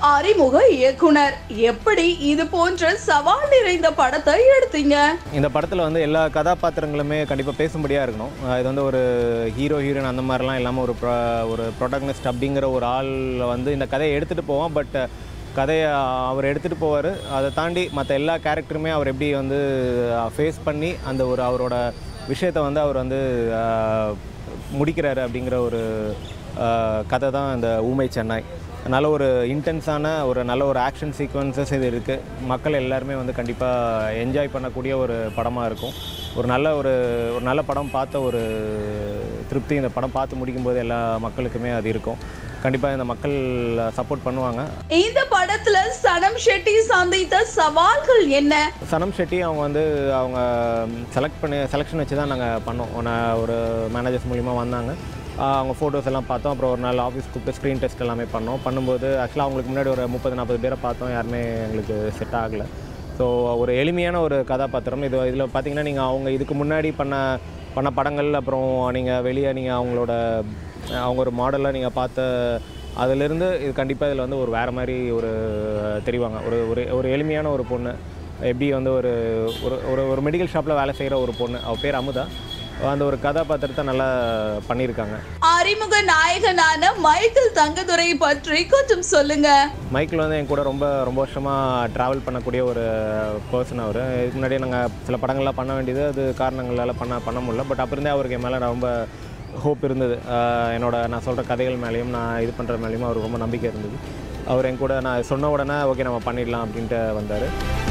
அறிமுக இயக்குனர் எப்படி இது போன்ற சவால் நிறைந்த படத்தை எடுத்தீங்க இந்த படத்தில் வந்து எல்லா கதாபாத்திரங்களுமே கண்டிப்பாக பேசும்படியாக இருக்கணும் அஹ் இது வந்து ஒரு ஹீரோ ஹீரோயின் அந்த மாதிரிலாம் இல்லாமல் ஒரு pro- ஒரு ப்ரொடக்னிஸ்ட் அப்படிங்கிற ஒரு ஆள் வந்து இந்த கதையை எடுத்துகிட்டு போவோம் பட் கதையை அவர் எடுத்துகிட்டு போவார் அதை தாண்டி மற்ற எல்லா கேரக்டருமே அவர் எப்படி வந்து ஃபேஸ் பண்ணி அந்த ஒரு அவரோட விஷயத்தை வந்து அவர் வந்து அஹ், முடிக்கிறாரு அப்படிங்கிற ஒரு அஹ், கதை தான் இந்த ஊமை சென்னை நல்ல ஒரு இன்டென்ஸான ஒரு நல்ல ஒரு ஆக்ஷன் சீக்வன்சஸ் இது இருக்குது மக்கள் எல்லாருமே வந்து கண்டிப்பாக என்ஜாய் பண்ணக்கூடிய ஒரு படமாக இருக்கும் ஒரு நல்ல ஒரு ஒரு நல்ல படம் பார்த்த ஒரு திருப்தி இந்த படம் பார்த்து முடிக்கும்போது எல்லா மக்களுக்குமே அது இருக்கும் கண்டிப்பாக இந்த மக்கள் சப்போர்ட் பண்ணுவாங்க இந்த படத்துல சனம் ஷெட்டி சந்தித்த சவால்கள் என்ன சனம் ஷெட்டி அவங்க வந்து அவங்க செலக்ட் பண்ணி செலெக்ஷன் வச்சு தான் நாங்கள் பண்ணோம் நான் ஒரு மேனேஜர்ஸ் மூலிமா வந்தாங்க ஆஹ் அவங்க ஃபோட்டோஸ் எல்லாம் பார்த்தோம் அப்புறம் ஒரு நாள் ஆஃபீஸ் கூப்பிட்டு ஸ்க்ரீன் டெஸ்ட் எல்லாமே பண்ணோம் பண்ணும்போது ஆக்சுவலாக அவங்களுக்கு முன்னாடி ஒரு முப்பது நாற்பது பேரை பார்த்தோம் யாருமே எங்களுக்கு செட் ஆகலை ஸோ ஒரு எளிமையான ஒரு கதாபாத்திரம் இது இதில் பார்த்தீங்கன்னா நீங்கள் அவங்க இதுக்கு முன்னாடி பண்ண பண்ண படங்கள் அப்புறம் நீங்கள் வெளியே நீங்கள் அவங்களோட அவங்க ஒரு மாடலாக நீங்கள் பார்த்த அதிலிருந்து இது கண்டிப்பாக இதில் வந்து ஒரு வேறு மாதிரி ஒரு தெரிவாங்க ஒரு ஒரு ஒரு எளிமையான ஒரு பொண்ணு எப்படி வந்து ஒரு ஒரு ஒரு ஒரு மெடிக்கல் ஷாப்பில் வேலை செய்கிற ஒரு பொண்ணு அவள் பேர் அமுதா அந்த ஒரு கதாபாத்திரத்தை நல்லா பண்ணியிருக்காங்க அறிமுக நாயகனான மைக்கேல் தங்கதுரை பற்றி கொஞ்சம் சொல்லுங்க மைக்கில் வந்து என் கூட ரொம்ப ரொம்ப வருஷமாக ட்ராவல் பண்ணக்கூடிய ஒரு பர்சன் அவர் இதுக்கு முன்னாடியே நாங்கள் சில படங்கள்லாம் பண்ண வேண்டியது அது காரணங்களால் பண்ண பண்ண முடியல பட் அப்போ இருந்தே அவருக்கு என் மேலே ரொம்ப ஹோப் இருந்தது ஆஹ் என்னோட நான் சொல்கிற கதைகள் மேலேயும் நான் இது பண்ணுற மேலேயும் அவருக்கு ரொம்ப நம்பிக்கை இருந்தது அவர் என் கூட நான் சொன்ன உடனே ஓகே நம்ம பண்ணிடலாம் அப்படின்ட்டு வந்தார்